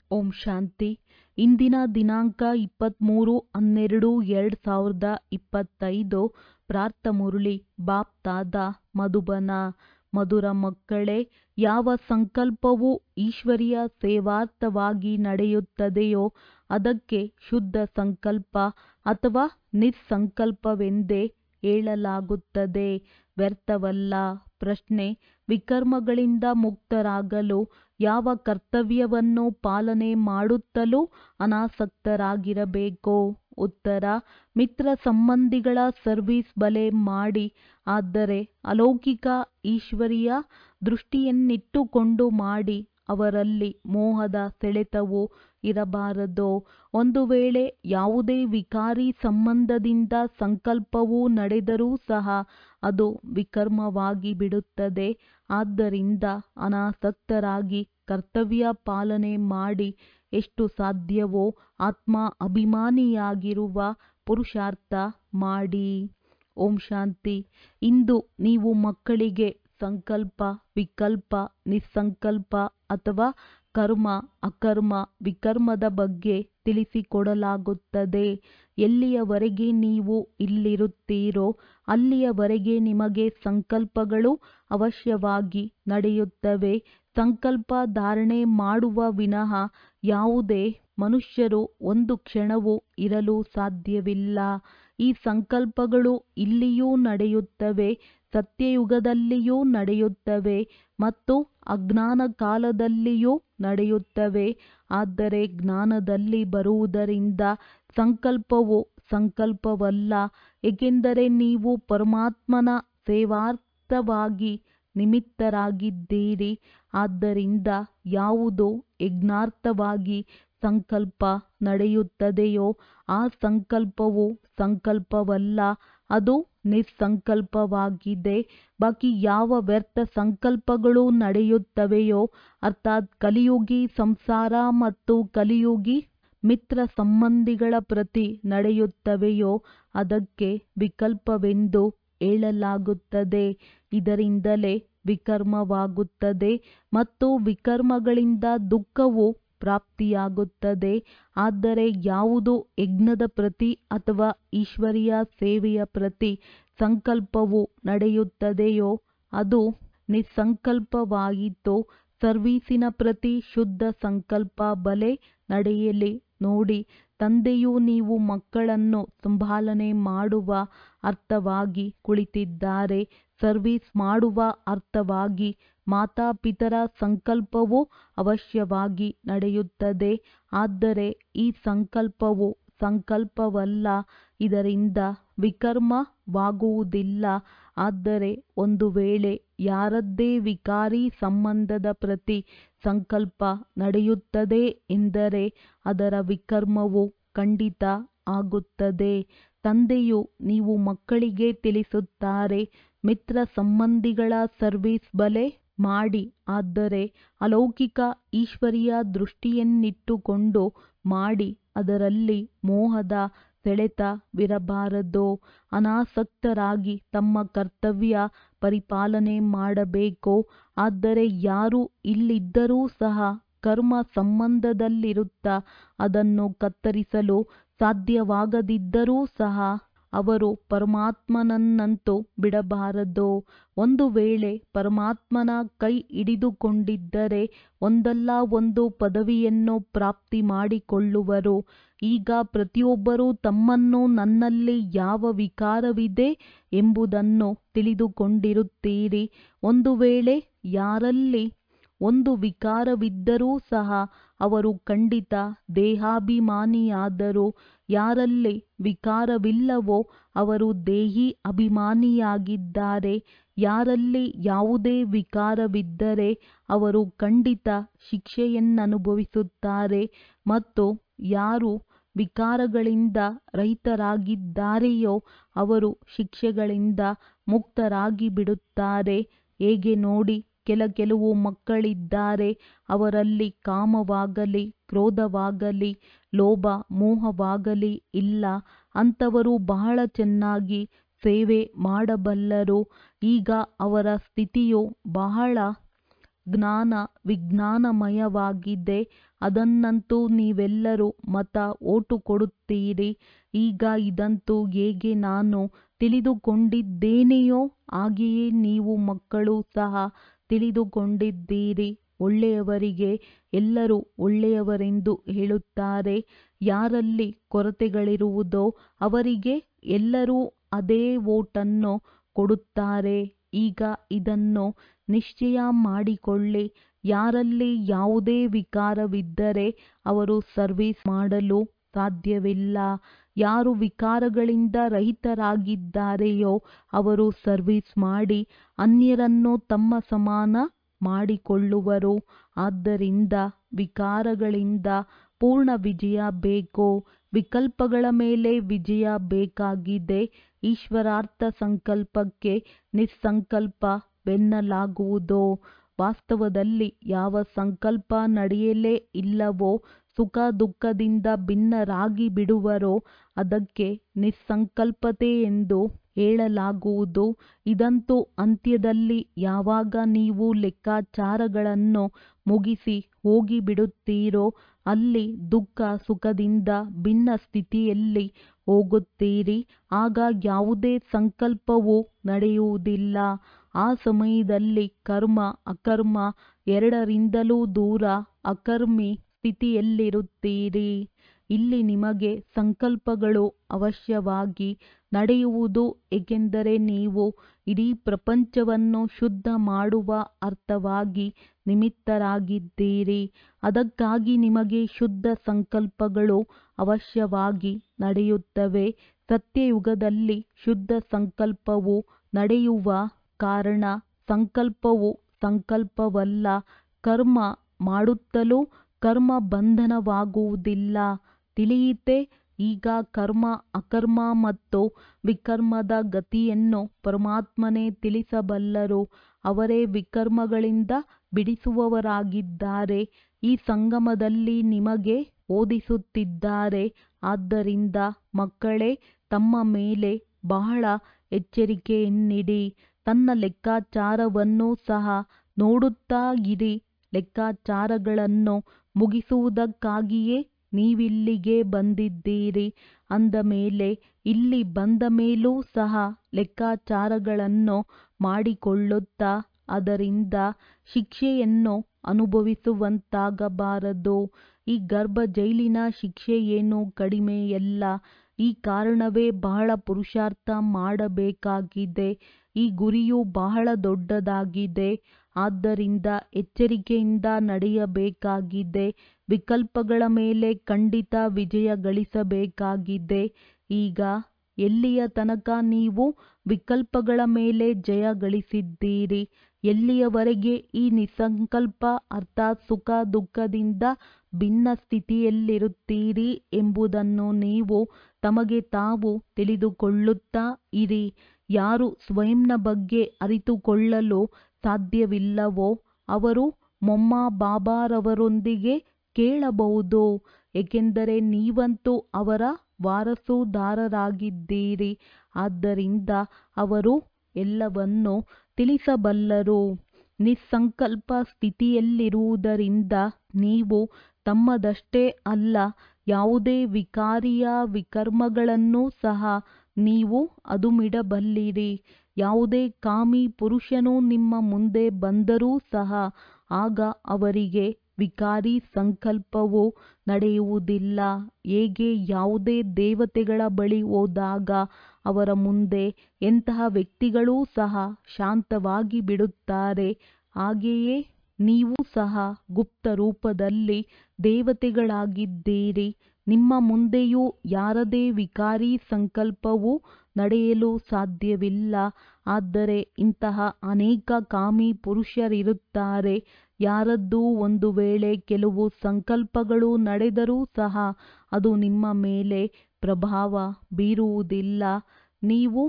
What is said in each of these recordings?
ಓಂ ಶಾಂತಿ ಇಂದಿನ ದಿನಾಂಕ ಇಪ್ಪತ್ತ್ಮೂರು ಹನ್ನೆರಡು ಎರಡು ಸಾವಿರದ ಇಪ್ಪತ್ತೈದು ಪ್ರಾರ್ಥ ಮುರಳಿ ಬಾಪ್ ತಾದ ಮಧುಬನ ಮಧುರ ಮಕ್ಕಳೇ ಯಾವ ಸಂಕಲ್ಪವು ಈಶ್ವರಿಯ ಸೇವಾರ್ಥವಾಗಿ ನಡೆಯುತ್ತದೆಯೋ ಅದಕ್ಕೆ ಶುದ್ಧ ಸಂಕಲ್ಪ ಅಥವಾ ನಿಸ್ಸಂಕಲ್ಪವೆಂದೇ ಹೇಳಲಾಗುತ್ತದೆ ವ್ಯರ್ಥವಲ್ಲ ಪ್ರಶ್ನೆ ವಿಕರ್ಮಗಳಿಂದ ಮುಕ್ತರಾಗಲು ಯಾವ ಕರ್ತವ್ಯವನ್ನು ಪಾಲನೆ ಮಾಡುತ್ತಲೂ ಅನಾಸಕ್ತರಾಗಿರಬೇಕು ಉತ್ತರ ಮಿತ್ರ ಸಂಬಂಧಿಗಳ ಸರ್ವಿಸ್ ಬಲೆ ಮಾಡಿ ಆದರೆ ಅಲೌಕಿಕ ಈಶ್ವರಿಯ ದೃಷ್ಟಿಯನ್ನಿಟ್ಟುಕೊಂಡು ಮಾಡಿ ಅವರಲ್ಲಿ ಮೋಹದ ಸೆಳೆತವು ಇರಬಾರದು ಒಂದು ವೇಳೆ ಯಾವುದೇ ವಿಕಾರಿ ಸಂಬಂಧದಿಂದ ಸಂಕಲ್ಪವು ನಡೆದರೂ ಸಹ ಅದು ವಿಕರ್ಮವಾಗಿ ಬಿಡುತ್ತದೆ ಆದ್ದರಿಂದ ಅನಾಸಕ್ತರಾಗಿ ಕರ್ತವ್ಯ ಪಾಲನೆ ಮಾಡಿ ಎಷ್ಟು ಸಾಧ್ಯವೋ ಆತ್ಮ ಅಭಿಮಾನಿಯಾಗಿರುವ ಪುರುಷಾರ್ಥ ಮಾಡಿ ಓಂ ಶಾಂತಿ ಇಂದು ನೀವು ಮಕ್ಕಳಿಗೆ ಸಂಕಲ್ಪ ವಿಕಲ್ಪ ನಿಸ್ಸಂಕಲ್ಪ ಅಥವಾ ಕರ್ಮ ಅಕರ್ಮ ವಿಕರ್ಮದ ಬಗ್ಗೆ ತಿಳಿಸಿಕೊಡಲಾಗುತ್ತದೆ ಎಲ್ಲಿಯವರೆಗೆ ನೀವು ಇಲ್ಲಿರುತ್ತೀರೋ ಅಲ್ಲಿಯವರೆಗೆ ನಿಮಗೆ ಸಂಕಲ್ಪಗಳು ಅವಶ್ಯವಾಗಿ ನಡೆಯುತ್ತವೆ ಸಂಕಲ್ಪ ಧಾರಣೆ ಮಾಡುವ ವಿನಃ ಯಾವುದೇ ಮನುಷ್ಯರು ಒಂದು ಕ್ಷಣವೂ ಇರಲು ಸಾಧ್ಯವಿಲ್ಲ ಈ ಸಂಕಲ್ಪಗಳು ಇಲ್ಲಿಯೂ ನಡೆಯುತ್ತವೆ ಸತ್ಯಯುಗದಲ್ಲಿಯೂ ನಡೆಯುತ್ತವೆ ಮತ್ತು ಅಜ್ಞಾನ ಕಾಲದಲ್ಲಿಯೂ ನಡೆಯುತ್ತವೆ ಆದರೆ ಜ್ಞಾನದಲ್ಲಿ ಬರುವುದರಿಂದ ಸಂಕಲ್ಪವು ಸಂಕಲ್ಪವಲ್ಲ ಏಕೆಂದರೆ ನೀವು ಪರಮಾತ್ಮನ ಸೇವಾರ್ಥವಾಗಿ ನಿಮಿತ್ತರಾಗಿದ್ದೀರಿ ಆದ್ದರಿಂದ ಯಾವುದು ಯಜ್ಞಾರ್ಥವಾಗಿ ಸಂಕಲ್ಪ ನಡೆಯುತ್ತದೆಯೋ ಆ ಸಂಕಲ್ಪವು ಸಂಕಲ್ಪವಲ್ಲ ಅದು ನಿಸ್ಸಂಕಲ್ಪವಾಗಿದೆ ಬಾಕಿ ಯಾವ ವ್ಯರ್ಥ ಸಂಕಲ್ಪಗಳು ನಡೆಯುತ್ತವೆಯೋ ಅರ್ಥಾತ್ ಕಲಿಯುಗಿ ಸಂಸಾರ ಮತ್ತು ಕಲಿಯುಗಿ ಮಿತ್ರ ಸಂಬಂಧಿಗಳ ಪ್ರತಿ ನಡೆಯುತ್ತವೆಯೋ ಅದಕ್ಕೆ ವಿಕಲ್ಪವೆಂದು ಹೇಳಲಾಗುತ್ತದೆ ಇದರಿಂದಲೇ ವಿಕರ್ಮವಾಗುತ್ತದೆ ಮತ್ತು ವಿಕರ್ಮಗಳಿಂದ ದುಃಖವು ಪ್ರಾಪ್ತಿಯಾಗುತ್ತದೆ ಆದರೆ ಯಾವುದು ಯಜ್ಞದ ಪ್ರತಿ ಅಥವಾ ಈಶ್ವರಿಯ ಸೇವೆಯ ಪ್ರತಿ ಸಂಕಲ್ಪವು ನಡೆಯುತ್ತದೆಯೋ ಅದು ನಿಸ್ಸಂಕಲ್ಪವಾಯಿತು ಸರ್ವೀಸಿನ ಪ್ರತಿ ಶುದ್ಧ ಸಂಕಲ್ಪ ಬಲೆ ನಡೆಯಲಿ ನೋಡಿ ತಂದೆಯು ನೀವು ಮಕ್ಕಳನ್ನು ಸಂಭಾಲನೆ ಮಾಡುವ ಅರ್ಥವಾಗಿ ಕುಳಿತಿದ್ದಾರೆ ಸರ್ವಿಸ್ ಮಾಡುವ ಅರ್ಥವಾಗಿ ಮಾತಾಪಿತರ ಸಂಕಲ್ಪವು ಅವಶ್ಯವಾಗಿ ನಡೆಯುತ್ತದೆ ಆದರೆ ಈ ಸಂಕಲ್ಪವು ಸಂಕಲ್ಪವಲ್ಲ ಇದರಿಂದ ವಿಕರ್ಮವಾಗುವುದಿಲ್ಲ ಆದರೆ ಒಂದು ವೇಳೆ ಯಾರದ್ದೇ ವಿಕಾರಿ ಸಂಬಂಧದ ಪ್ರತಿ ಸಂಕಲ್ಪ ನಡೆಯುತ್ತದೆ ಎಂದರೆ ಅದರ ವಿಕರ್ಮವು ಖಂಡಿತ ಆಗುತ್ತದೆ ತಂದೆಯು ನೀವು ಮಕ್ಕಳಿಗೆ ತಿಳಿಸುತ್ತಾರೆ ಮಿತ್ರ ಸಂಬಂಧಿಗಳ ಸರ್ವಿಸ್ ಬಲೆ ಮಾಡಿ ಆದರೆ ಅಲೌಕಿಕ ಈಶ್ವರಿಯ ದೃಷ್ಟಿಯನ್ನಿಟ್ಟುಕೊಂಡು ಮಾಡಿ ಅದರಲ್ಲಿ ಮೋಹದ ಸೆಳೆತವಿರಬಾರದು ಅನಾಸಕ್ತರಾಗಿ ತಮ್ಮ ಕರ್ತವ್ಯ ಪರಿಪಾಲನೆ ಮಾಡಬೇಕು ಆದರೆ ಯಾರು ಇಲ್ಲಿದ್ದರೂ ಸಹ ಕರ್ಮ ಸಂಬಂಧದಲ್ಲಿರುತ್ತಾ ಅದನ್ನು ಕತ್ತರಿಸಲು ಸಾಧ್ಯವಾಗದಿದ್ದರೂ ಸಹ ಅವರು ಪರಮಾತ್ಮನನ್ನಂತೂ ಬಿಡಬಾರದು ಒಂದು ವೇಳೆ ಪರಮಾತ್ಮನ ಕೈ ಹಿಡಿದುಕೊಂಡಿದ್ದರೆ ಒಂದಲ್ಲ ಒಂದು ಪದವಿಯನ್ನು ಪ್ರಾಪ್ತಿ ಮಾಡಿಕೊಳ್ಳುವರು ಈಗ ಪ್ರತಿಯೊಬ್ಬರೂ ತಮ್ಮನ್ನು ನನ್ನಲ್ಲಿ ಯಾವ ವಿಕಾರವಿದೆ ಎಂಬುದನ್ನು ತಿಳಿದುಕೊಂಡಿರುತ್ತೀರಿ ಒಂದು ವೇಳೆ ಯಾರಲ್ಲಿ ಒಂದು ವಿಕಾರವಿದ್ದರೂ ಸಹ ಅವರು ಖಂಡಿತ ದೇಹಾಭಿಮಾನಿಯಾದರು ಯಾರಲ್ಲಿ ವಿಕಾರವಿಲ್ಲವೋ ಅವರು ದೇಹಿ ಅಭಿಮಾನಿಯಾಗಿದ್ದಾರೆ ಯಾರಲ್ಲಿ ಯಾವುದೇ ವಿಕಾರವಿದ್ದರೆ ಅವರು ಖಂಡಿತ ಶಿಕ್ಷೆಯನ್ನನುಭವಿಸುತ್ತಾರೆ ಮತ್ತು ಯಾರು ವಿಕಾರಗಳಿಂದ ರಹಿತರಾಗಿದ್ದಾರೆಯೋ ಅವರು ಶಿಕ್ಷೆಗಳಿಂದ ಮುಕ್ತರಾಗಿ ಬಿಡುತ್ತಾರೆ ಹೇಗೆ ನೋಡಿ ಕೆಲ ಕೆಲವು ಮಕ್ಕಳಿದ್ದಾರೆ ಅವರಲ್ಲಿ ಕಾಮವಾಗಲಿ ಕ್ರೋಧವಾಗಲಿ ಲೋಭ ಮೋಹವಾಗಲಿ ಇಲ್ಲ ಅಂಥವರು ಬಹಳ ಚೆನ್ನಾಗಿ ಸೇವೆ ಮಾಡಬಲ್ಲರು ಈಗ ಅವರ ಸ್ಥಿತಿಯು ಬಹಳ ಜ್ಞಾನ ವಿಜ್ಞಾನಮಯವಾಗಿದೆ ಅದನ್ನಂತೂ ನೀವೆಲ್ಲರೂ ಮತ ಓಟು ಕೊಡುತ್ತೀರಿ ಈಗ ಇದಂತೂ ಹೇಗೆ ನಾನು ತಿಳಿದುಕೊಂಡಿದ್ದೇನೆಯೋ ಹಾಗೆಯೇ ನೀವು ಮಕ್ಕಳು ಸಹ ತಿಳಿದುಕೊಂಡಿದ್ದೀರಿ ಒಳ್ಳೆಯವರಿಗೆ ಎಲ್ಲರೂ ಒಳ್ಳೆಯವರೆಂದು ಹೇಳುತ್ತಾರೆ ಯಾರಲ್ಲಿ ಕೊರತೆಗಳಿರುವುದೋ ಅವರಿಗೆ ಎಲ್ಲರೂ ಅದೇ ಓಟನ್ನು ಕೊಡುತ್ತಾರೆ ಈಗ ಇದನ್ನು ನಿಶ್ಚಯ ಮಾಡಿಕೊಳ್ಳಿ ಯಾರಲ್ಲಿ ಯಾವುದೇ ವಿಕಾರವಿದ್ದರೆ ಅವರು ಸರ್ವಿಸ್ ಮಾಡಲು ಸಾಧ್ಯವಿಲ್ಲ ಯಾರು ವಿಕಾರಗಳಿಂದ ರಹಿತರಾಗಿದ್ದಾರೆಯೋ ಅವರು ಸರ್ವಿಸ್ ಮಾಡಿ ಅನ್ಯರನ್ನು ತಮ್ಮ ಸಮಾನ ಮಾಡಿಕೊಳ್ಳುವರು ಆದ್ದರಿಂದ ವಿಕಾರಗಳಿಂದ ಪೂರ್ಣ ವಿಜಯ ಬೇಕು ವಿಕಲ್ಪಗಳ ಮೇಲೆ ವಿಜಯ ಬೇಕಾಗಿದೆ ಈಶ್ವರಾರ್ಥ ಸಂಕಲ್ಪಕ್ಕೆ ನಿಸ್ಸಂಕಲ್ಪವೆನ್ನಲಾಗುವುದೋ ವಾಸ್ತವದಲ್ಲಿ ಯಾವ ಸಂಕಲ್ಪ ನಡೆಯಲೇ ಇಲ್ಲವೋ ಸುಖ ದುಃಖದಿಂದ ಭಿನ್ನರಾಗಿ ಬಿಡುವರೋ ಅದಕ್ಕೆ ನಿಸ್ಸಂಕಲ್ಪತೆ ಎಂದು ಹೇಳಲಾಗುವುದು ಇದಂತೂ ಅಂತ್ಯದಲ್ಲಿ ಯಾವಾಗ ನೀವು ಲೆಕ್ಕಾಚಾರಗಳನ್ನು ಮುಗಿಸಿ ಹೋಗಿಬಿಡುತ್ತೀರೋ ಅಲ್ಲಿ ದುಃಖ ಸುಖದಿಂದ ಭಿನ್ನ ಸ್ಥಿತಿಯಲ್ಲಿ ಹೋಗುತ್ತೀರಿ ಆಗ ಯಾವುದೇ ಸಂಕಲ್ಪವೂ ನಡೆಯುವುದಿಲ್ಲ ಆ ಸಮಯದಲ್ಲಿ ಕರ್ಮ ಅಕರ್ಮ ಎರಡರಿಂದಲೂ ದೂರ ಅಕರ್ಮಿ ಸ್ಥಿತಿಯಲ್ಲಿರುತ್ತೀರಿ ಇಲ್ಲಿ ನಿಮಗೆ ಸಂಕಲ್ಪಗಳು ಅವಶ್ಯವಾಗಿ ನಡೆಯುವುದು ಏಕೆಂದರೆ ನೀವು ಇಡೀ ಪ್ರಪಂಚವನ್ನು ಶುದ್ಧ ಮಾಡುವ ಅರ್ಥವಾಗಿ ನಿಮಿತ್ತರಾಗಿದ್ದೀರಿ ಅದಕ್ಕಾಗಿ ನಿಮಗೆ ಶುದ್ಧ ಸಂಕಲ್ಪಗಳು ಅವಶ್ಯವಾಗಿ ನಡೆಯುತ್ತವೆ ಸತ್ಯಯುಗದಲ್ಲಿ ಶುದ್ಧ ಸಂಕಲ್ಪವು ನಡೆಯುವ ಕಾರಣ ಸಂಕಲ್ಪವು ಸಂಕಲ್ಪವಲ್ಲ ಕರ್ಮ ಮಾಡುತ್ತಲೂ ಕರ್ಮ ಬಂಧನವಾಗುವುದಿಲ್ಲ ತಿಳಿಯಿತೆ ಈಗ ಕರ್ಮ ಅಕರ್ಮ ಮತ್ತು ವಿಕರ್ಮದ ಗತಿಯನ್ನು ಪರಮಾತ್ಮನೇ ತಿಳಿಸಬಲ್ಲರು ಅವರೇ ವಿಕರ್ಮಗಳಿಂದ ಬಿಡಿಸುವವರಾಗಿದ್ದಾರೆ ಈ ಸಂಗಮದಲ್ಲಿ ನಿಮಗೆ ಓದಿಸುತ್ತಿದ್ದಾರೆ ಆದ್ದರಿಂದ ಮಕ್ಕಳೇ ತಮ್ಮ ಮೇಲೆ ಬಹಳ ಎಚ್ಚರಿಕೆಯನ್ನಿಡಿ ತನ್ನ ಲೆಕ್ಕಾಚಾರವನ್ನು ಸಹ ನೋಡುತ್ತಾ ಇರಿ ಲೆಕ್ಕಾಚಾರಗಳನ್ನು ಮುಗಿಸುವುದಕ್ಕಾಗಿಯೇ ನೀವಿಲ್ಲಿಗೆ ಬಂದಿದ್ದೀರಿ ಅಂದ ಮೇಲೆ ಇಲ್ಲಿ ಬಂದ ಮೇಲೂ ಸಹ ಲೆಕ್ಕಾಚಾರಗಳನ್ನು ಮಾಡಿಕೊಳ್ಳುತ್ತಾ ಅದರಿಂದ ಶಿಕ್ಷೆಯನ್ನು ಅನುಭವಿಸುವಂತಾಗಬಾರದು ಈ ಗರ್ಭ ಜೈಲಿನ ಶಿಕ್ಷೆಯೇನು ಕಡಿಮೆಯಲ್ಲ ಈ ಕಾರಣವೇ ಬಹಳ ಪುರುಷಾರ್ಥ ಮಾಡಬೇಕಾಗಿದೆ ಈ ಗುರಿಯು ಬಹಳ ದೊಡ್ಡದಾಗಿದೆ ಆದ್ದರಿಂದ ಎಚ್ಚರಿಕೆಯಿಂದ ನಡೆಯಬೇಕಾಗಿದೆ ವಿಕಲ್ಪಗಳ ಮೇಲೆ ಖಂಡಿತ ವಿಜಯ ಗಳಿಸಬೇಕಾಗಿದೆ ಈಗ ಎಲ್ಲಿಯ ತನಕ ನೀವು ವಿಕಲ್ಪಗಳ ಮೇಲೆ ಜಯ ಗಳಿಸಿದ್ದೀರಿ ಎಲ್ಲಿಯವರೆಗೆ ಈ ನಿಸ್ಸಂಕಲ್ಪ ಅರ್ಥಾತ್ ಸುಖ ದುಃಖದಿಂದ ಭಿನ್ನ ಸ್ಥಿತಿಯಲ್ಲಿರುತ್ತೀರಿ ಎಂಬುದನ್ನು ನೀವು ತಮಗೆ ತಾವು ತಿಳಿದುಕೊಳ್ಳುತ್ತಾ ಇರಿ ಯಾರು ಸ್ವಯಂನ ಬಗ್ಗೆ ಅರಿತುಕೊಳ್ಳಲು ಸಾಧ್ಯವಿಲ್ಲವೋ ಅವರು ಮೊಮ್ಮ ಬಾಬಾರವರೊಂದಿಗೆ ಕೇಳಬಹುದು ಏಕೆಂದರೆ ನೀವಂತೂ ಅವರ ವಾರಸುದಾರರಾಗಿದ್ದೀರಿ ಆದ್ದರಿಂದ ಅವರು ಎಲ್ಲವನ್ನೂ ತಿಳಿಸಬಲ್ಲರು ನಿಸ್ಸಂಕಲ್ಪ ಸ್ಥಿತಿಯಲ್ಲಿರುವುದರಿಂದ ನೀವು ತಮ್ಮದಷ್ಟೇ ಅಲ್ಲ ಯಾವುದೇ ವಿಕಾರಿಯ ವಿಕರ್ಮಗಳನ್ನೂ ಸಹ ನೀವು ಅದುಮಿಡಬಲ್ಲಿರಿ ಯಾವುದೇ ಕಾಮಿ ಪುರುಷನು ನಿಮ್ಮ ಮುಂದೆ ಬಂದರೂ ಸಹ ಆಗ ಅವರಿಗೆ ವಿಕಾರಿ ಸಂಕಲ್ಪವು ನಡೆಯುವುದಿಲ್ಲ ಹೇಗೆ ಯಾವುದೇ ದೇವತೆಗಳ ಬಳಿ ಹೋದಾಗ ಅವರ ಮುಂದೆ ಎಂತಹ ವ್ಯಕ್ತಿಗಳೂ ಸಹ ಶಾಂತವಾಗಿ ಬಿಡುತ್ತಾರೆ ಹಾಗೆಯೇ ನೀವು ಸಹ ಗುಪ್ತ ರೂಪದಲ್ಲಿ ದೇವತೆಗಳಾಗಿದ್ದೀರಿ ನಿಮ್ಮ ಮುಂದೆಯೂ ಯಾರದೇ ವಿಕಾರಿ ಸಂಕಲ್ಪವು ನಡೆಯಲು ಸಾಧ್ಯವಿಲ್ಲ ಆದರೆ ಇಂತಹ ಅನೇಕ ಕಾಮಿ ಪುರುಷರಿರುತ್ತಾರೆ ಯಾರದ್ದೂ ಒಂದು ವೇಳೆ ಕೆಲವು ಸಂಕಲ್ಪಗಳು ನಡೆದರೂ ಸಹ ಅದು ನಿಮ್ಮ ಮೇಲೆ ಪ್ರಭಾವ ಬೀರುವುದಿಲ್ಲ ನೀವು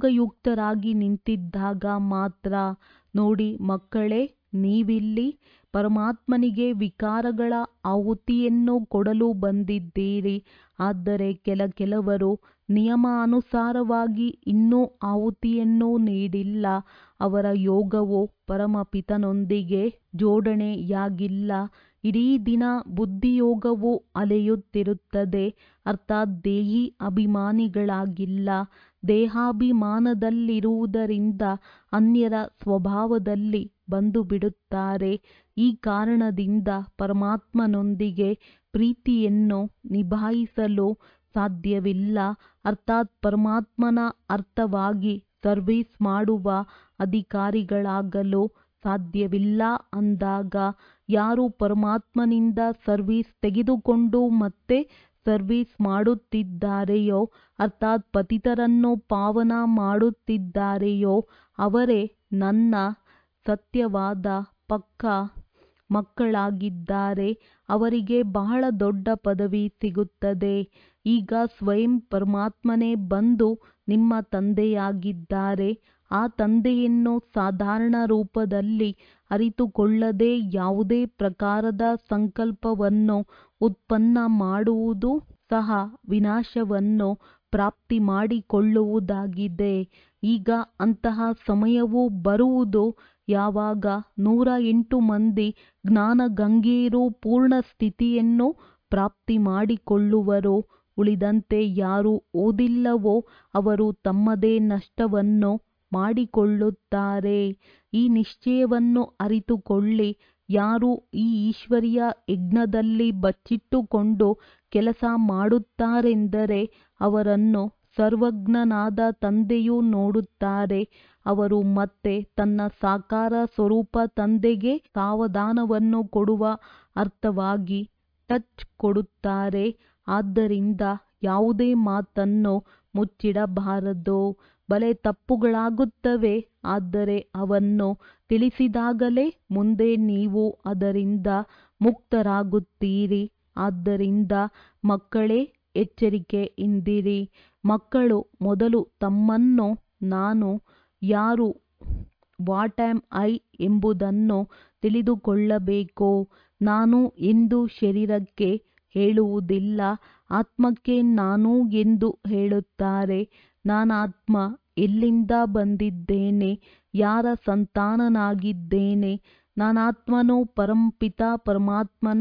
ಯೋಗಯುಕ್ತರಾಗಿ ನಿಂತಿದ್ದಾಗ ಮಾತ್ರ ನೋಡಿ ಮಕ್ಕಳೇ ನೀವಿಲ್ಲಿ ಪರಮಾತ್ಮನಿಗೆ ವಿಕಾರಗಳ ಆಹುತಿಯನ್ನು ಕೊಡಲು ಬಂದಿದ್ದೀರಿ ಆದರೆ ಕೆಲ ಕೆಲವರು ನಿಯಮಾನುಸಾರವಾಗಿ ಇನ್ನೂ ಆಹುತಿಯನ್ನು ನೀಡಿಲ್ಲ ಅವರ ಯೋಗವು ಪರಮಪಿತನೊಂದಿಗೆ ಜೋಡಣೆಯಾಗಿಲ್ಲ ಇಡೀ ದಿನ ಬುದ್ಧಿಯೋಗವು ಅಲೆಯುತ್ತಿರುತ್ತದೆ ಅರ್ಥಾತ್ ದೇಹಿ ಅಭಿಮಾನಿಗಳಾಗಿಲ್ಲ ದೇಹಾಭಿಮಾನದಲ್ಲಿರುವುದರಿಂದ ಅನ್ಯರ ಸ್ವಭಾವದಲ್ಲಿ ಬಂದು ಬಿಡುತ್ತಾರೆ ಈ ಕಾರಣದಿಂದ ಪರಮಾತ್ಮನೊಂದಿಗೆ ಪ್ರೀತಿಯನ್ನು ನಿಭಾಯಿಸಲು ಸಾಧ್ಯವಿಲ್ಲ ಅರ್ಥಾತ್ ಪರಮಾತ್ಮನ ಅರ್ಥವಾಗಿ ಸರ್ವಿಸ್ ಮಾಡುವ ಅಧಿಕಾರಿಗಳಾಗಲು ಸಾಧ್ಯವಿಲ್ಲ ಅಂದಾಗ ಯಾರು ಪರಮಾತ್ಮನಿಂದ ಸರ್ವಿಸ್ ತೆಗೆದುಕೊಂಡು ಮತ್ತೆ ಸರ್ವಿಸ್ ಮಾಡುತ್ತಿದ್ದಾರೆಯೋ ಅರ್ಥಾತ್ ಪತಿತರನ್ನು ಪಾವನ ಮಾಡುತ್ತಿದ್ದಾರೆಯೋ ಅವರೇ ನನ್ನ ಸತ್ಯವಾದ ಪಕ್ಕಾ ಮಕ್ಕಳಾಗಿದ್ದಾರೆ ಅವರಿಗೆ ಬಹಳ ದೊಡ್ಡ ಪದವಿ ಸಿಗುತ್ತದೆ ಈಗ ಸ್ವಯಂ ಪರಮಾತ್ಮನೇ ಬಂದು ನಿಮ್ಮ ತಂದೆಯಾಗಿದ್ದಾರೆ ಆ ತಂದೆಯನ್ನು ಸಾಧಾರಣ ರೂಪದಲ್ಲಿ ಅರಿತುಕೊಳ್ಳದೆ ಯಾವುದೇ ಪ್ರಕಾರದ ಸಂಕಲ್ಪವನ್ನು ಉತ್ಪನ್ನ ಮಾಡುವುದು ಸಹ ವಿನಾಶವನ್ನು ಪ್ರಾಪ್ತಿ ಮಾಡಿಕೊಳ್ಳುವುದಾಗಿದೆ ಈಗ ಅಂತಹ ಸಮಯವು ಬರುವುದು ಯಾವಾಗ ನೂರ ಎಂಟು ಮಂದಿ ಜ್ಞಾನಗಂಗೀರು ಪೂರ್ಣ ಸ್ಥಿತಿಯನ್ನು ಪ್ರಾಪ್ತಿ ಮಾಡಿಕೊಳ್ಳುವರು ಉಳಿದಂತೆ ಯಾರು ಓದಿಲ್ಲವೋ ಅವರು ತಮ್ಮದೇ ನಷ್ಟವನ್ನು ಮಾಡಿಕೊಳ್ಳುತ್ತಾರೆ ಈ ನಿಶ್ಚಯವನ್ನು ಅರಿತುಕೊಳ್ಳಿ ಯಾರು ಈ ಈಶ್ವರಿಯ ಯಜ್ಞದಲ್ಲಿ ಬಚ್ಚಿಟ್ಟುಕೊಂಡು ಕೆಲಸ ಮಾಡುತ್ತಾರೆಂದರೆ ಅವರನ್ನು ಸರ್ವಜ್ಞನಾದ ತಂದೆಯು ನೋಡುತ್ತಾರೆ ಅವರು ಮತ್ತೆ ತನ್ನ ಸಾಕಾರ ಸ್ವರೂಪ ತಂದೆಗೆ ಸಾವಧಾನವನ್ನು ಕೊಡುವ ಅರ್ಥವಾಗಿ ಟಚ್ ಕೊಡುತ್ತಾರೆ ಆದ್ದರಿಂದ ಯಾವುದೇ ಮಾತನ್ನು ಮುಚ್ಚಿಡಬಾರದು ಬಲೆ ತಪ್ಪುಗಳಾಗುತ್ತವೆ ಆದರೆ ಅವನ್ನು ತಿಳಿಸಿದಾಗಲೇ ಮುಂದೆ ನೀವು ಅದರಿಂದ ಮುಕ್ತರಾಗುತ್ತೀರಿ ಆದ್ದರಿಂದ ಮಕ್ಕಳೇ ಎಚ್ಚರಿಕೆಯಿಂದಿರಿ ಮಕ್ಕಳು ಮೊದಲು ತಮ್ಮನ್ನು ನಾನು ಯಾರು ವಾಟ್ ಆಮ್ ಐ ಎಂಬುದನ್ನು ತಿಳಿದುಕೊಳ್ಳಬೇಕು ನಾನು ಎಂದು ಶರೀರಕ್ಕೆ ಹೇಳುವುದಿಲ್ಲ ಆತ್ಮಕ್ಕೆ ನಾನು ಎಂದು ಹೇಳುತ್ತಾರೆ ನಾನಾತ್ಮ ಎಲ್ಲಿಂದ ಬಂದಿದ್ದೇನೆ ಯಾರ ಸಂತಾನನಾಗಿದ್ದೇನೆ ನಾನಾತ್ಮನು ಪರಂಪಿತ ಪರಮಾತ್ಮನ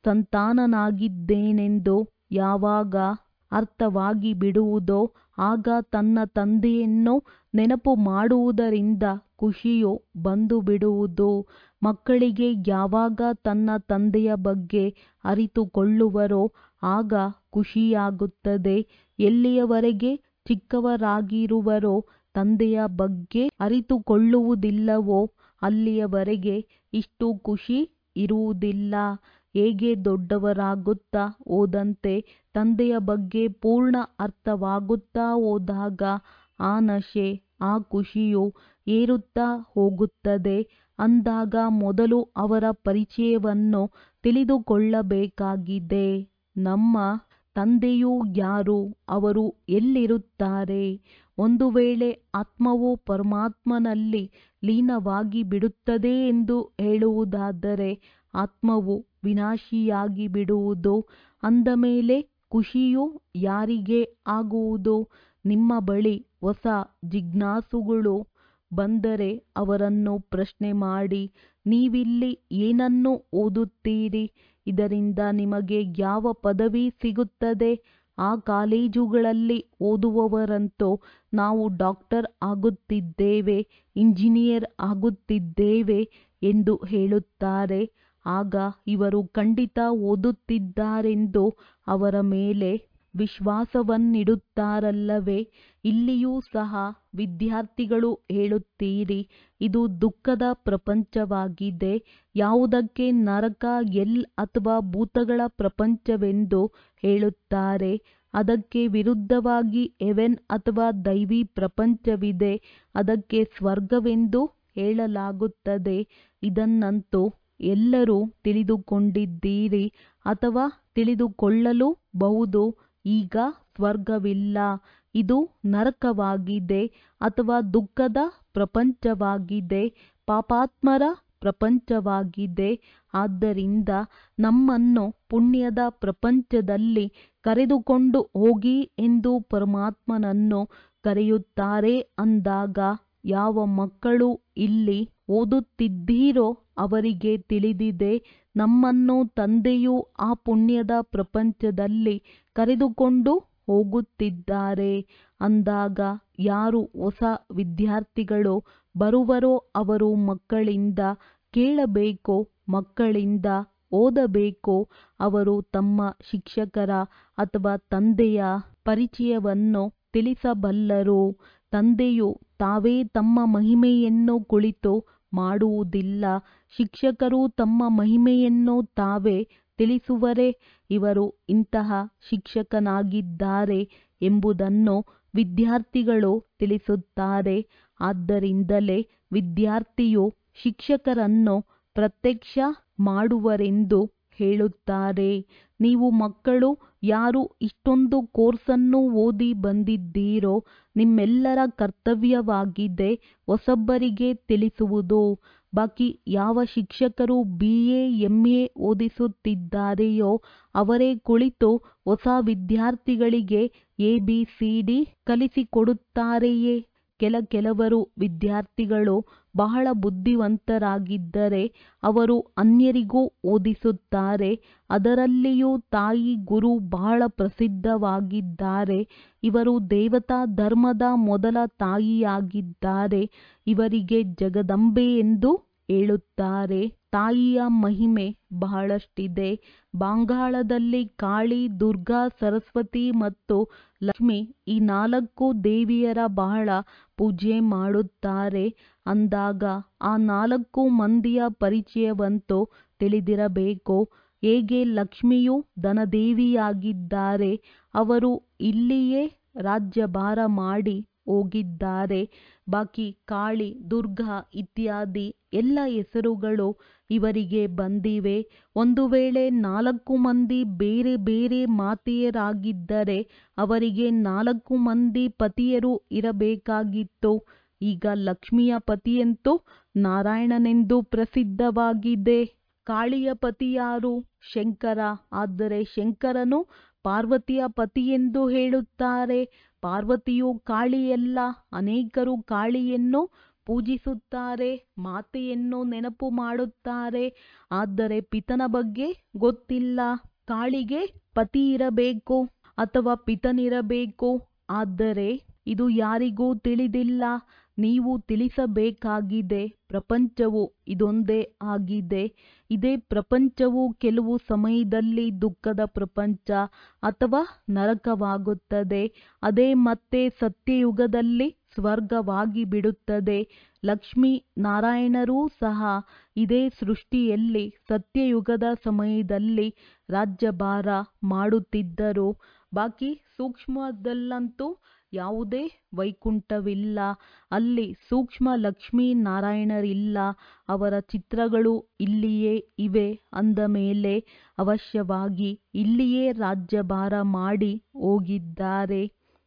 ಸಂತಾನನಾಗಿದ್ದೇನೆಂದು ಯಾವಾಗ ಅರ್ಥವಾಗಿ ಬಿಡುವುದೋ ಆಗ ತನ್ನ ತಂದೆಯನ್ನು ನೆನಪು ಮಾಡುವುದರಿಂದ ಖುಷಿಯು ಬಂದು ಬಿಡುವುದು ಮಕ್ಕಳಿಗೆ ಯಾವಾಗ ತನ್ನ ತಂದೆಯ ಬಗ್ಗೆ ಅರಿತುಕೊಳ್ಳುವರೋ ಆಗ ಖುಷಿಯಾಗುತ್ತದೆ ಎಲ್ಲಿಯವರೆಗೆ ಚಿಕ್ಕವರಾಗಿರುವರೋ ತಂದೆಯ ಬಗ್ಗೆ ಅರಿತುಕೊಳ್ಳುವುದಿಲ್ಲವೋ ಅಲ್ಲಿಯವರೆಗೆ ಇಷ್ಟು ಖುಷಿ ಇರುವುದಿಲ್ಲ ಹೇಗೆ ದೊಡ್ಡವರಾಗುತ್ತಾ ಹೋದಂತೆ ತಂದೆಯ ಬಗ್ಗೆ ಪೂರ್ಣ ಅರ್ಥವಾಗುತ್ತಾ ಹೋದಾಗ ಆ ನಶೆ ಆ ಖುಷಿಯು ಏರುತ್ತಾ ಹೋಗುತ್ತದೆ ಅಂದಾಗ ಮೊದಲು ಅವರ ಪರಿಚಯವನ್ನು ತಿಳಿದುಕೊಳ್ಳಬೇಕಾಗಿದೆ ನಮ್ಮ ತಂದೆಯು ಯಾರು ಅವರು ಎಲ್ಲಿರುತ್ತಾರೆ ಒಂದು ವೇಳೆ ಆತ್ಮವು ಪರಮಾತ್ಮನಲ್ಲಿ ಲೀನವಾಗಿ ಬಿಡುತ್ತದೆ ಎಂದು ಹೇಳುವುದಾದರೆ ಆತ್ಮವು ವಿನಾಶಿಯಾಗಿ ಬಿಡುವುದು ಅಂದ ಮೇಲೆ ಖುಷಿಯು ಯಾರಿಗೆ ಆಗುವುದು ನಿಮ್ಮ ಬಳಿ ಹೊಸ ಜಿಜ್ಞಾಸುಗಳು ಬಂದರೆ ಅವರನ್ನು ಪ್ರಶ್ನೆ ಮಾಡಿ ನೀವಿಲ್ಲಿ ಏನನ್ನು ಓದುತ್ತೀರಿ ಇದರಿಂದ ನಿಮಗೆ ಯಾವ ಪದವಿ ಸಿಗುತ್ತದೆ ಆ ಕಾಲೇಜುಗಳಲ್ಲಿ ಓದುವವರಂತೂ ನಾವು ಡಾಕ್ಟರ್ ಆಗುತ್ತಿದ್ದೇವೆ ಇಂಜಿನಿಯರ್ ಆಗುತ್ತಿದ್ದೇವೆ ಎಂದು ಹೇಳುತ್ತಾರೆ ಆಗ ಇವರು ಖಂಡಿತ ಓದುತ್ತಿದ್ದಾರೆಂದು ಅವರ ಮೇಲೆ ವಿಶ್ವಾಸವನ್ನಿಡುತ್ತಾರಲ್ಲವೇ ಇಲ್ಲಿಯೂ ಸಹ ವಿದ್ಯಾರ್ಥಿಗಳು ಹೇಳುತ್ತೀರಿ ಇದು ದುಃಖದ ಪ್ರಪಂಚವಾಗಿದೆ ಯಾವುದಕ್ಕೆ ನರಕ ಎಲ್ ಅಥವಾ ಭೂತಗಳ ಪ್ರಪಂಚವೆಂದು ಹೇಳುತ್ತಾರೆ ಅದಕ್ಕೆ ವಿರುದ್ಧವಾಗಿ ಹೆವೆನ್ ಅಥವಾ ದೈವಿ ಪ್ರಪಂಚವಿದೆ ಅದಕ್ಕೆ ಸ್ವರ್ಗವೆಂದು ಹೇಳಲಾಗುತ್ತದೆ ಇದನ್ನಂತೂ ಎಲ್ಲರೂ ತಿಳಿದುಕೊಂಡಿದ್ದೀರಿ ಅಥವಾ ತಿಳಿದುಕೊಳ್ಳಲು ಬಹುದು ಈಗ ಸ್ವರ್ಗವಿಲ್ಲ ಇದು ನರಕವಾಗಿದೆ ಅಥವಾ ದುಃಖದ ಪ್ರಪಂಚವಾಗಿದೆ ಪಾಪಾತ್ಮರ ಪ್ರಪಂಚವಾಗಿದೆ ಆದ್ದರಿಂದ ನಮ್ಮನ್ನು ಪುಣ್ಯದ ಪ್ರಪಂಚದಲ್ಲಿ ಕರೆದುಕೊಂಡು ಹೋಗಿ ಎಂದು ಪರಮಾತ್ಮನನ್ನು ಕರೆಯುತ್ತಾರೆ ಅಂದಾಗ ಯಾವ ಮಕ್ಕಳು ಇಲ್ಲಿ ಓದುತ್ತಿದ್ದೀರೋ ಅವರಿಗೆ ತಿಳಿದಿದೆ ನಮ್ಮನ್ನು ತಂದೆಯು ಆ ಪುಣ್ಯದ ಪ್ರಪಂಚದಲ್ಲಿ ಕರೆದುಕೊಂಡು ಹೋಗುತ್ತಿದ್ದಾರೆ ಅಂದಾಗ ಯಾರು ಹೊಸ ವಿದ್ಯಾರ್ಥಿಗಳು ಬರುವರೋ ಅವರು ಮಕ್ಕಳಿಂದ ಕೇಳಬೇಕು ಮಕ್ಕಳಿಂದ ಓದಬೇಕು ಅವರು ತಮ್ಮ ಶಿಕ್ಷಕರ ಅಥವಾ ತಂದೆಯ ಪರಿಚಯವನ್ನು ತಿಳಿಸಬಲ್ಲರು ತಂದೆಯು ತಾವೇ ತಮ್ಮ ಮಹಿಮೆಯನ್ನು ಕುಳಿತು ಮಾಡುವುದಿಲ್ಲ ಶಿಕ್ಷಕರು ತಮ್ಮ ಮಹಿಮೆಯನ್ನು ತಾವೇ ತಿಳಿಸುವರೇ ಇವರು ಇಂತಹ ಶಿಕ್ಷಕನಾಗಿದ್ದಾರೆ ಎಂಬುದನ್ನು ವಿದ್ಯಾರ್ಥಿಗಳು ತಿಳಿಸುತ್ತಾರೆ ಆದ್ದರಿಂದಲೇ ವಿದ್ಯಾರ್ಥಿಯು ಶಿಕ್ಷಕರನ್ನು ಪ್ರತ್ಯಕ್ಷ ಮಾಡುವರೆಂದು ಹೇಳುತ್ತಾರೆ ನೀವು ಮಕ್ಕಳು ಯಾರು ಇಷ್ಟೊಂದು ಕೋರ್ಸನ್ನು ಓದಿ ಬಂದಿದ್ದೀರೋ ನಿಮ್ಮೆಲ್ಲರ ಕರ್ತವ್ಯವಾಗಿದೆ ಹೊಸಬ್ಬರಿಗೆ ತಿಳಿಸುವುದು ಬಾಕಿ ಯಾವ ಶಿಕ್ಷಕರು ಬಿ ಎ ಎಂ ಎ ಓದಿಸುತ್ತಿದ್ದಾರೆಯೋ ಅವರೇ ಕುಳಿತು ಹೊಸ ವಿದ್ಯಾರ್ಥಿಗಳಿಗೆ ಎ ಬಿ ಸಿ ಡಿ ಕಲಿಸಿಕೊಡುತ್ತಾರೆಯೇ ಕೆಲ ಕೆಲವರು ವಿದ್ಯಾರ್ಥಿಗಳು ಬಹಳ ಬುದ್ಧಿವಂತರಾಗಿದ್ದರೆ ಅವರು ಅನ್ಯರಿಗೂ ಓದಿಸುತ್ತಾರೆ ಅದರಲ್ಲಿಯೂ ತಾಯಿ ಗುರು ಬಹಳ ಪ್ರಸಿದ್ಧವಾಗಿದ್ದಾರೆ ಇವರು ದೇವತಾ ಧರ್ಮದ ಮೊದಲ ತಾಯಿಯಾಗಿದ್ದಾರೆ ಇವರಿಗೆ ಜಗದಂಬೆ ಎಂದು ಹೇಳುತ್ತಾರೆ ತಾಯಿಯ ಮಹಿಮೆ ಬಹಳಷ್ಟಿದೆ ಬಂಗಾಳದಲ್ಲಿ ಕಾಳಿ ದುರ್ಗಾ ಸರಸ್ವತಿ ಮತ್ತು ಲಕ್ಷ್ಮಿ ಈ ನಾಲ್ಕು ದೇವಿಯರ ಬಹಳ ಪೂಜೆ ಮಾಡುತ್ತಾರೆ ಅಂದಾಗ ಆ ನಾಲ್ಕು ಮಂದಿಯ ಪರಿಚಯವಂತೂ ತಿಳಿದಿರಬೇಕು ಹೇಗೆ ಲಕ್ಷ್ಮಿಯು ಧನದೇವಿಯಾಗಿದ್ದಾರೆ ಅವರು ಇಲ್ಲಿಯೇ ರಾಜ್ಯಭಾರ ಮಾಡಿ ಹೋಗಿದ್ದಾರೆ ಬಾಕಿ ಕಾಳಿ ದುರ್ಗಾ ಇತ್ಯಾದಿ ಎಲ್ಲ ಹೆಸರುಗಳು ಇವರಿಗೆ ಬಂದಿವೆ ಒಂದು ವೇಳೆ ನಾಲ್ಕು ಮಂದಿ ಬೇರೆ ಬೇರೆ ಮಾತೆಯರಾಗಿದ್ದರೆ ಅವರಿಗೆ ನಾಲ್ಕು ಮಂದಿ ಪತಿಯರು ಇರಬೇಕಾಗಿತ್ತು ಈಗ ಲಕ್ಷ್ಮಿಯ ಪತಿಯಂತೂ ನಾರಾಯಣನೆಂದು ಪ್ರಸಿದ್ಧವಾಗಿದೆ ಕಾಳಿಯ ಪತಿ ಯಾರು ಶಂಕರ ಆದರೆ ಶಂಕರನು ಪಾರ್ವತಿಯ ಪತಿಯೆಂದು ಹೇಳುತ್ತಾರೆ ಪಾರ್ವತಿಯು ಕಾಳಿಯಲ್ಲ ಅನೇಕರು ಕಾಳಿಯನ್ನು ಪೂಜಿಸುತ್ತಾರೆ ಮಾತೆಯನ್ನು ನೆನಪು ಮಾಡುತ್ತಾರೆ ಆದರೆ ಪಿತನ ಬಗ್ಗೆ ಗೊತ್ತಿಲ್ಲ ಕಾಳಿಗೆ ಪತಿ ಇರಬೇಕು ಅಥವಾ ಪಿತನಿರಬೇಕು ಆದರೆ ಇದು ಯಾರಿಗೂ ತಿಳಿದಿಲ್ಲ ನೀವು ತಿಳಿಸಬೇಕಾಗಿದೆ ಪ್ರಪಂಚವು ಇದೊಂದೇ ಆಗಿದೆ ಇದೇ ಪ್ರಪಂಚವು ಕೆಲವು ಸಮಯದಲ್ಲಿ ದುಃಖದ ಪ್ರಪಂಚ ಅಥವಾ ನರಕವಾಗುತ್ತದೆ ಅದೇ ಮತ್ತೆ ಸತ್ಯಯುಗದಲ್ಲಿ ಸ್ವರ್ಗವಾಗಿ ಬಿಡುತ್ತದೆ ಲಕ್ಷ್ಮೀ ನಾರಾಯಣರೂ ಸಹ ಇದೇ ಸೃಷ್ಟಿಯಲ್ಲಿ ಸತ್ಯಯುಗದ ಸಮಯದಲ್ಲಿ ರಾಜ್ಯಭಾರ ಮಾಡುತ್ತಿದ್ದರು ಬಾಕಿ ಸೂಕ್ಷ್ಮದಲ್ಲಂತೂ ಯಾವುದೇ ವೈಕುಂಠವಿಲ್ಲ ಅಲ್ಲಿ ಸೂಕ್ಷ್ಮ ಲಕ್ಷ್ಮೀ ನಾರಾಯಣರಿಲ್ಲ ಅವರ ಚಿತ್ರಗಳು ಇಲ್ಲಿಯೇ ಇವೆ ಅಂದ ಮೇಲೆ ಅವಶ್ಯವಾಗಿ ಇಲ್ಲಿಯೇ ರಾಜ್ಯಭಾರ ಮಾಡಿ ಹೋಗಿದ್ದಾರೆ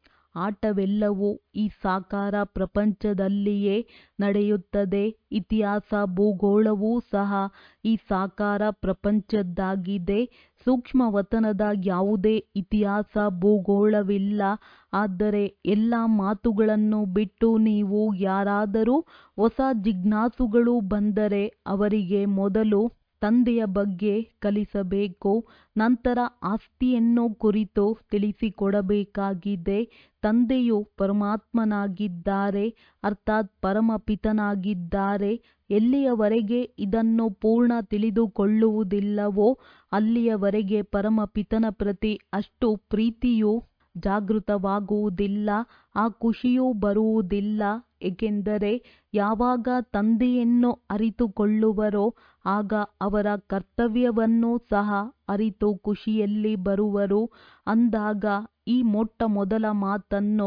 ಆಟವೆಲ್ಲವೂ ಈ ಸಾಕಾರ ಪ್ರಪಂಚದಲ್ಲಿಯೇ ನಡೆಯುತ್ತದೆ ಇತಿಹಾಸ ಭೂಗೋಳವೂ ಸಹ ಈ ಸಾಕಾರ ಪ್ರಪಂಚದ್ದಾಗಿದೆ ಸೂಕ್ಷ್ಮವತನದ ಯಾವುದೇ ಇತಿಹಾಸ ಭೂಗೋಳವಿಲ್ಲ ಆದರೆ ಎಲ್ಲ ಮಾತುಗಳನ್ನು ಬಿಟ್ಟು ನೀವು ಯಾರಾದರೂ ಹೊಸ ಜಿಜ್ಞಾಸುಗಳು ಬಂದರೆ ಅವರಿಗೆ ಮೊದಲು ತಂದೆಯ ಬಗ್ಗೆ ಕಲಿಸಬೇಕು ನಂತರ ಆಸ್ತಿಯನ್ನು ಕುರಿತು ತಿಳಿಸಿಕೊಡಬೇಕಾಗಿದೆ ತಂದೆಯು ಪರಮಾತ್ಮನಾಗಿದ್ದಾರೆ ಅರ್ಥಾತ್ ಪರಮಪಿತನಾಗಿದ್ದಾರೆ ಎಲ್ಲಿಯವರೆಗೆ ಇದನ್ನು ಪೂರ್ಣ ತಿಳಿದುಕೊಳ್ಳುವುದಿಲ್ಲವೋ ಅಲ್ಲಿಯವರೆಗೆ ಪರಮಪಿತನ ಪ್ರತಿ ಅಷ್ಟು ಪ್ರೀತಿಯು ಜಾಗೃತವಾಗುವುದಿಲ್ಲ ಆ ಖುಷಿಯೂ ಬರುವುದಿಲ್ಲ ಏಕೆಂದರೆ ಯಾವಾಗ ತಂದೆಯನ್ನು ಅರಿತುಕೊಳ್ಳುವರೋ ಆಗ ಅವರ ಕರ್ತವ್ಯವನ್ನು ಸಹ ಅರಿತು ಖುಷಿಯಲ್ಲಿ ಬರುವರು ಅಂದಾಗ ಈ ಮೊಟ್ಟ ಮೊದಲ ಮಾತನ್ನು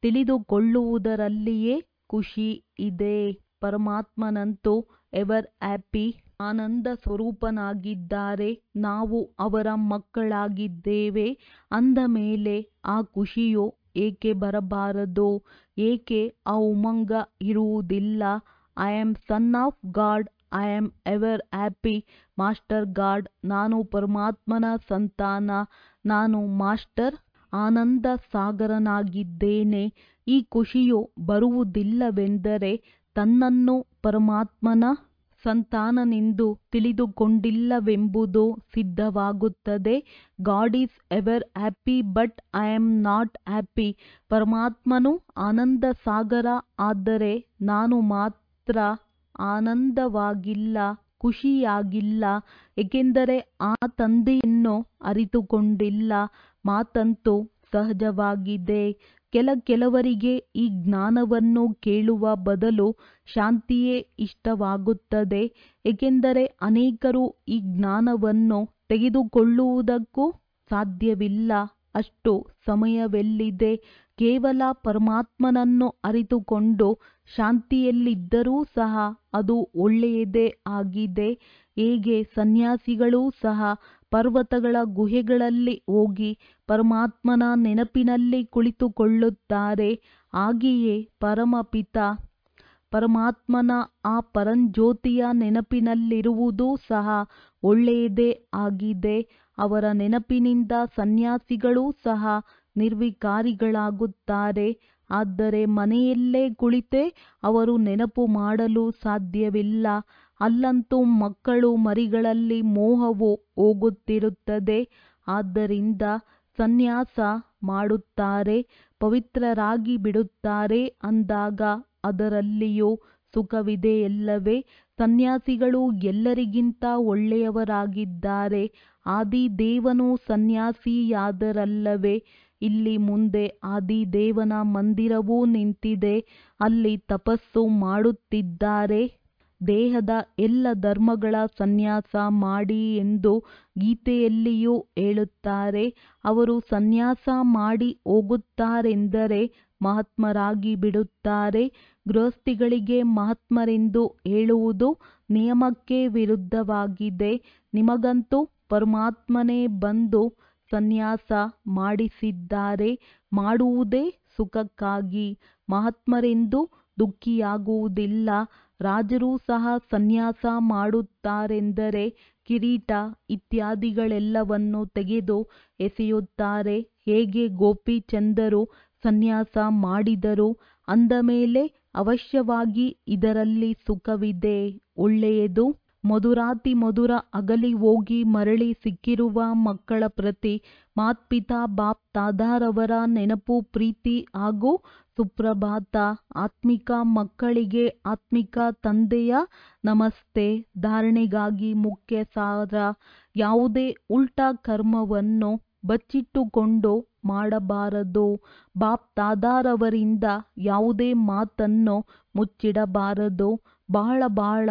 ತಿಳಿದುಕೊಳ್ಳುವುದರಲ್ಲಿಯೇ ಖುಷಿ ಇದೆ ಪರಮಾತ್ಮನಂತೂ ಎವರ್ ಹ್ಯಾಪಿ ಆನಂದ ಸ್ವರೂಪನಾಗಿದ್ದಾರೆ ನಾವು ಅವರ ಮಕ್ಕಳಾಗಿದ್ದೇವೆ ಅಂದ ಮೇಲೆ ಆ ಖುಷಿಯು ಏಕೆ ಬರಬಾರದು ಏಕೆ ಆ ಉಮಂಗ ಇರುವುದಿಲ್ಲ I am son of God I am ever happy master God ನಾನು ಪರಮಾತ್ಮನ ಸಂತಾನ ನಾನು ಮಾಸ್ಟರ್ ಆನಂದ ಸಾಗರನಾಗಿದ್ದೇನೆ ಈ ಖುಷಿಯು ಬರುವುದಿಲ್ಲವೆಂದರೆ ತನ್ನನ್ನು ಪರಮಾತ್ಮನ ಸಂತಾನನೆಂದು ತಿಳಿದುಕೊಂಡಿಲ್ಲವೆಂಬುದು ಸಿದ್ಧವಾಗುತ್ತದೆ God is ever happy but I am not happy ಪರಮಾತ್ಮನು ಆನಂದ ಸಾಗರ ಆದರೆ ನಾನು ಮಾತ್ರ ಆನಂದವಾಗಿಲ್ಲ ಖುಷಿಯಾಗಿಲ್ಲ ಏಕೆಂದರೆ ಆ ತಂದೆಯನ್ನು ಅರಿತುಕೊಂಡಿಲ್ಲ ಮಾತಂತೂ ಸಹಜವಾಗಿದೆ ಕೆಲ ಕೆಲವರಿಗೆ ಈ ಜ್ಞಾನವನ್ನು ಕೇಳುವ ಬದಲು ಶಾಂತಿಯೇ ಇಷ್ಟವಾಗುತ್ತದೆ ಏಕೆಂದರೆ ಅನೇಕರು ಈ ಜ್ಞಾನವನ್ನು ತೆಗೆದುಕೊಳ್ಳುವುದಕ್ಕೂ ಸಾಧ್ಯವಿಲ್ಲ ಅಷ್ಟು ಸಮಯವೆಲ್ಲಿದೆ ಕೇವಲ ಪರಮಾತ್ಮನನ್ನು ಅರಿತುಕೊಂಡು ಶಾಂತಿಯಲ್ಲಿದ್ದರೂ ಸಹ ಅದು ಒಳ್ಳೆಯದೇ ಆಗಿದೆ ಹೇಗೆ ಸನ್ಯಾಸಿಗಳೂ ಸಹ ಪರ್ವತಗಳ ಗುಹೆಗಳಲ್ಲಿ ಹೋಗಿ ಪರಮಾತ್ಮನ ನೆನಪಿನಲ್ಲಿ ಕುಳಿತುಕೊಳ್ಳುತ್ತಾರೆ ಹಾಗೆಯೇ ಪರಮಪಿತ ಪರಮಾತ್ಮನ ಆ ಪರಂಜ್ಯೋತಿಯ ನೆನಪಿನಲ್ಲಿರುವುದೂ ಸಹ ಒಳ್ಳೆಯದೇ ಆಗಿದೆ ಅವರ ನೆನಪಿನಿಂದ ಸನ್ಯಾಸಿಗಳೂ ಸಹ ನಿರ್ವಿಕಾರಿಗಳಾಗುತ್ತಾರೆ ಆದರೆ ಮನೆಯಲ್ಲೇ ಕುಳಿತೇ ಅವರು ನೆನಪು ಮಾಡಲು ಸಾಧ್ಯವಿಲ್ಲ ಅಲ್ಲಂತೂ ಮಕ್ಕಳು ಮರಿಗಳಲ್ಲಿ ಮೋಹವು ಹೋಗುತ್ತಿರುತ್ತದೆ ಆದ್ದರಿಂದ ಸನ್ಯಾಸ ಮಾಡುತ್ತಾರೆ ಪವಿತ್ರರಾಗಿ ಬಿಡುತ್ತಾರೆ ಅಂದಾಗ ಅದರಲ್ಲಿಯೂ ಸುಖವಿದೆಯಲ್ಲವೇ ಸನ್ಯಾಸಿಗಳು ಎಲ್ಲರಿಗಿಂತ ಒಳ್ಳೆಯವರಾಗಿದ್ದಾರೆ ಆದಿದೇವನು ಸನ್ಯಾಸಿಯಾದರಲ್ಲವೇ ಇಲ್ಲಿ ಮುಂದೆ ಆದಿದೇವನ ಮಂದಿರವೂ ನಿಂತಿದೆ ಅಲ್ಲಿ ತಪಸ್ಸು ಮಾಡುತ್ತಿದ್ದಾರೆ ದೇಹದ ಎಲ್ಲ ಧರ್ಮಗಳ ಸನ್ಯಾಸ ಮಾಡಿ ಎಂದು ಗೀತೆಯಲ್ಲಿಯೂ ಹೇಳುತ್ತಾರೆ ಅವರು ಸನ್ಯಾಸ ಮಾಡಿ ಹೋಗುತ್ತಾರೆಂದರೆ ಮಹಾತ್ಮರಾಗಿ ಬಿಡುತ್ತಾರೆ ಗೃಹಸ್ಥಿಗಳಿಗೆ ಮಹಾತ್ಮರೆಂದು ಹೇಳುವುದು ನಿಯಮಕ್ಕೆ ವಿರುದ್ಧವಾಗಿದೆ ನಿಮಗಂತೂ ಪರಮಾತ್ಮನೇ ಬಂದು ಸನ್ಯಾಸ ಮಾಡಿಸಿದ್ದಾರೆ ಮಾಡುವುದೇ ಸುಖಕ್ಕಾಗಿ ಮಹಾತ್ಮರೆಂದು ದುಃಖಿಯಾಗುವುದಿಲ್ಲ ರಾಜರೂ ಸಹ ಸನ್ಯಾಸ ಮಾಡುತ್ತಾರೆಂದರೆ ಕಿರೀಟ ಇತ್ಯಾದಿಗಳೆಲ್ಲವನ್ನು ತೆಗೆದು ಎಸೆಯುತ್ತಾರೆ ಹೇಗೆ ಗೋಪಿಚಂದರು ಸನ್ಯಾಸ ಮಾಡಿದರು ಅಂದ ಮೇಲೆ ಅವಶ್ಯವಾಗಿ ಇದರಲ್ಲಿ ಸುಖವಿದೆ ಒಳ್ಳೆಯದು ಮಧುರಾತಿ ಮಧುರ ಅಗಲಿ ಹೋಗಿ ಮರಳಿ ಸಿಕ್ಕಿರುವ ಮಕ್ಕಳ ಪ್ರತಿ ಮಾತ್ಪಿತಾ ಬಾಪ್ ತಾದಾರವರ ನೆನಪು ಪ್ರೀತಿ ಹಾಗೂ ಸುಪ್ರಭಾತ ಆತ್ಮಿಕ ಮಕ್ಕಳಿಗೆ ಆತ್ಮಿಕ ತಂದೆಯ ನಮಸ್ತೆ ಧಾರಣೆಗಾಗಿ ಮುಖ್ಯ ಸಾರ ಯಾವುದೇ ಉಲ್ಟಾ ಕರ್ಮವನ್ನು ಬಚ್ಚಿಟ್ಟುಕೊಂಡು ಮಾಡಬಾರದು ಬಾಪ್ ತಾದಾರವರಿಂದ ಯಾವುದೇ ಮಾತನ್ನು ಮುಚ್ಚಿಡಬಾರದು ಬಹಳ ಬಹಳ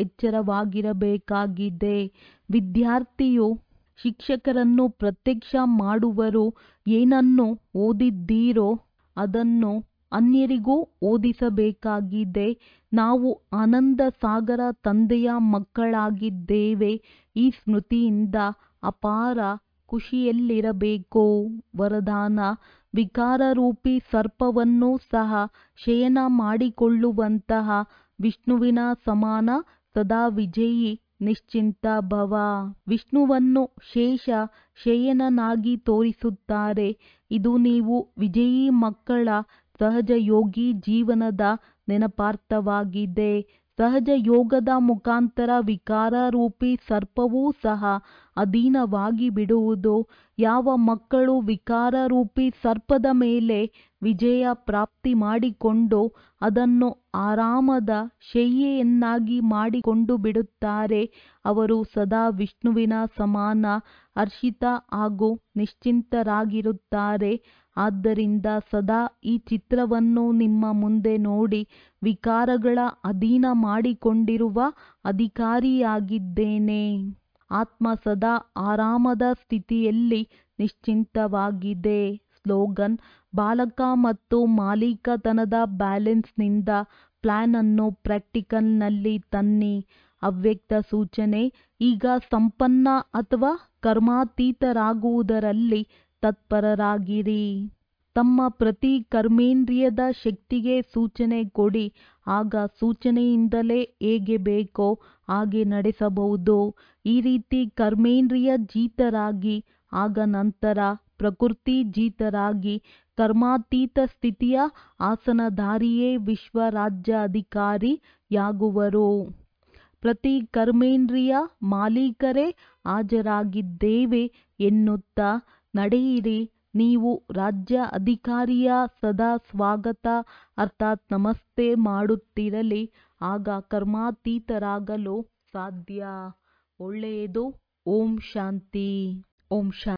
ಎಚ್ಚರವಾಗಿರಬೇಕಾಗಿದೆ ವಿದ್ಯಾರ್ಥಿಯು ಶಿಕ್ಷಕರನ್ನು ಪ್ರತ್ಯಕ್ಷ ಮಾಡುವರು ಏನನ್ನು ಓದಿದ್ದೀರೋ ಅದನ್ನು ಅನ್ಯರಿಗೂ ಓದಿಸಬೇಕಾಗಿದೆ ನಾವು ಆನಂದ ಸಾಗರ ತಂದೆಯ ಮಕ್ಕಳಾಗಿದ್ದೇವೆ ಈ ಸ್ಮೃತಿಯಿಂದ ಅಪಾರ ಖುಷಿಯಲ್ಲಿರಬೇಕು ವರದಾನ ವಿಕಾರರೂಪಿ ಸರ್ಪವನ್ನು ಸಹ ಶಯನ ಮಾಡಿಕೊಳ್ಳುವಂತಹ ವಿಷ್ಣುವಿನ ಸಮಾನ ಸದಾ ವಿಜಯಿ ನಿಶ್ಚಿಂತ ಭವ ವಿಷ್ಣುವನ್ನು ಶೇಷ ಶಯನನಾಗಿ ತೋರಿಸುತ್ತಾರೆ ಇದು ನೀವು ವಿಜಯೀ ಮಕ್ಕಳ ಸಹಜ ಯೋಗಿ ಜೀವನದ ನೆನಪಾರ್ಥವಾಗಿದೆ ಸಹಜ ಯೋಗದ ಮುಖಾಂತರ ವಿಕಾರರೂಪಿ ಸರ್ಪವೂ ಸಹ ಅಧೀನವಾಗಿ ಬಿಡುವುದು ಯಾವ ಮಕ್ಕಳು ವಿಕಾರರೂಪಿ ಸರ್ಪದ ಮೇಲೆ ವಿಜಯ ಪ್ರಾಪ್ತಿ ಮಾಡಿಕೊಂಡು ಅದನ್ನು ಆರಾಮದ ಶಯ್ಯೆಯನ್ನಾಗಿ ಮಾಡಿಕೊಂಡು ಬಿಡುತ್ತಾರೆ ಅವರು ಸದಾ ವಿಷ್ಣುವಿನ ಸಮಾನ ಹರ್ಷಿತ ಹಾಗೂ ನಿಶ್ಚಿಂತರಾಗಿರುತ್ತಾರೆ ಆದ್ದರಿಂದ ಸದಾ ಈ ಚಿತ್ರವನ್ನು ನಿಮ್ಮ ಮುಂದೆ ನೋಡಿ ವಿಕಾರಗಳ ಅಧೀನ ಮಾಡಿಕೊಂಡಿರುವ ಅಧಿಕಾರಿಯಾಗಿದ್ದೇನೆ ಆತ್ಮ ಸದಾ ಆರಾಮದ ಸ್ಥಿತಿಯಲ್ಲಿ ನಿಶ್ಚಿಂತವಾಗಿದೆ ಸ್ಲೋಗನ್ ಬಾಲಕ ಮತ್ತು ಮಾಲೀಕತನದ ಬ್ಯಾಲೆನ್ಸ್ನಿಂದ ಪ್ಲಾನ್ ಅನ್ನು ಪ್ರಾಕ್ಟಿಕಲ್ನಲ್ಲಿ ತನ್ನಿ ಅವ್ಯಕ್ತ ಸೂಚನೆ ಈಗ ಸಂಪನ್ನ ಅಥವಾ ಕರ್ಮಾತೀತರಾಗುವುದರಲ್ಲಿ ತತ್ಪರರಾಗಿರಿ ತಮ್ಮ ಪ್ರತಿ ಕರ್ಮೇಂದ್ರಿಯದ ಶಕ್ತಿಗೆ ಸೂಚನೆ ಕೊಡಿ ಆಗ ಸೂಚನೆಯಿಂದಲೇ ಹೇಗೆ ಬೇಕೋ ಹಾಗೆ ನಡೆಸಬಹುದು ಈ ರೀತಿ ಕರ್ಮೇಂದ್ರಿಯ ಜಿತರಾಗಿ ಆಗ ನಂತರ ಪ್ರಕೃತಿ ಜಿತರಾಗಿ ಕರ್ಮಾತೀತ ಸ್ಥಿತಿಯ ಆಸನಧಾರಿಯೇ ವಿಶ್ವ ರಾಜ್ಯ ಅಧಿಕಾರಿಯಾಗುವರು ಪ್ರತಿ ಕರ್ಮೇಂದ್ರಿಯ ಮಾಲೀಕರೇ ಹಾಜರಾಗಿದ್ದೇವೆ ಎನ್ನುತ್ತಾ ನಡೆಯಿರಿ ನೀವು ರಾಜ್ಯ ಅಧಿಕಾರಿಯ ಸದಾ ಸ್ವಾಗತ ಅರ್ಥಾತ್ ನಮಸ್ತೆ ಮಾಡುತ್ತಿರಲಿ ಆಗ ಕರ್ಮಾತೀತರಾಗಲು ಸಾಧ್ಯ ಒಳ್ಳೆಯದು ಓಂ ಶಾಂತಿ ಓಂ ಶಾಂತಿ